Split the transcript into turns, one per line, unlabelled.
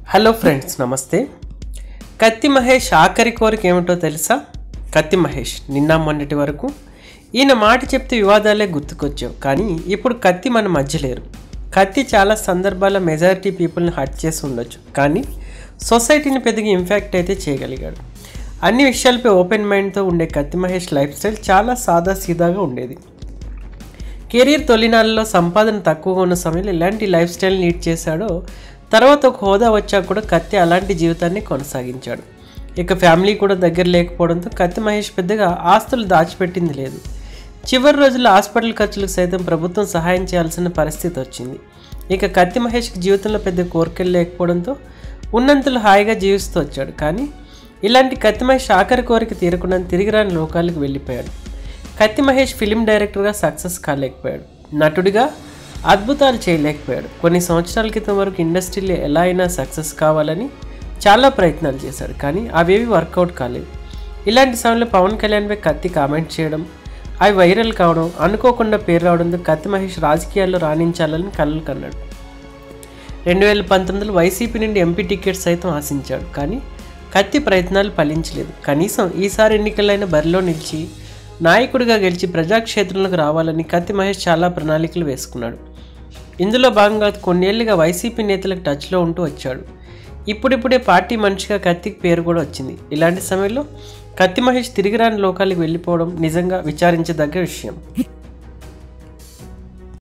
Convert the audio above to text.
hello friends నమస్తే కత్తి మహేష్ ఆఖరి కోరిక ఏమిటో తెలుసా కత్తి మహేష్ నిన్న మొన్నటి వరకు ఈయన మాట చెప్తే వివాదాలే గుర్తుకొచ్చావు కానీ ఇప్పుడు కత్తి మన మధ్య లేరు కత్తి చాలా సందర్భాల మెజారిటీ పీపుల్ని హర్ట్ చేసి ఉండొచ్చు కానీ సొసైటీని పెద్దగా ఇంపాక్ట్ అయితే చేయగలిగాడు అన్ని విషయాలపై ఓపెన్ మైండ్తో ఉండే కత్తి మహేష్ లైఫ్ స్టైల్ చాలా సాదా సీదాగా ఉండేది కెరీర్ తొలినాళ్ళలో సంపాదన తక్కువగా ఉన్న సమయంలో ఎలాంటి లైఫ్ స్టైల్ లీడ్ చేశాడో తర్వాత ఒక హోదా వచ్చాక కూడా కత్తి అలాంటి జీవితాన్ని కొనసాగించాడు ఇక ఫ్యామిలీ కూడా దగ్గర లేకపోవడంతో కత్తి మహేష్ పెద్దగా ఆస్తులు దాచిపెట్టింది లేదు చివరి రోజుల్లో హాస్పిటల్ ఖర్చులకు సైతం ప్రభుత్వం సహాయం చేయాల్సిన పరిస్థితి వచ్చింది ఇక కత్తి మహేష్కి జీవితంలో పెద్ద కోరికలు లేకపోవడంతో ఉన్నంతలో హాయిగా జీవిస్తూ వచ్చాడు కానీ ఇలాంటి కత్తి మహేష్ ఆఖరి కోరిక తీరకుండా తిరిగి రాని లోకాలకు వెళ్ళిపోయాడు కత్తి మహేష్ ఫిలిం డైరెక్టర్గా సక్సెస్ కాలేకపోయాడు నటుడిగా అద్భుతాలు చేయలేకపోయాడు కొన్ని సంవత్సరాల క్రితం వరకు ఇండస్ట్రీలో ఎలా అయినా సక్సెస్ కావాలని చాలా ప్రయత్నాలు చేశాడు కానీ అవేవి వర్కౌట్ కాలేదు ఇలాంటి సమయంలో పవన్ కళ్యాణ్పై కత్తి కామెంట్ చేయడం అవి వైరల్ కావడం అనుకోకుండా పేరు రావడంతో కత్తి మహేష్ రాజకీయాల్లో రాణించాలని కలలు కన్నాడు రెండు వేల పంతొమ్మిదిలో వైసీపీ నుండి ఎంపీ టికెట్ సైతం ఆశించాడు కానీ కత్తి ప్రయత్నాలు ఫలించలేదు కనీసం ఈసారి ఎన్నికలైన బరిలో నిలిచి నాయకుడిగా గెలిచి ప్రజాక్షేత్రంలోకి రావాలని కత్తి మహేష్ చాలా ప్రణాళికలు వేసుకున్నాడు ఇందులో భాగంగా కొన్నేళ్లుగా వైసీపీ నేతలకు టచ్లో ఉంటూ వచ్చాడు ఇప్పుడిప్పుడే పార్టీ మనిషిగా కత్తికి పేరు కూడా వచ్చింది ఇలాంటి సమయంలో కత్తి మహేష్ తిరిగి రాని లోకాలకు వెళ్ళిపోవడం నిజంగా విచారించదగ్గ విషయం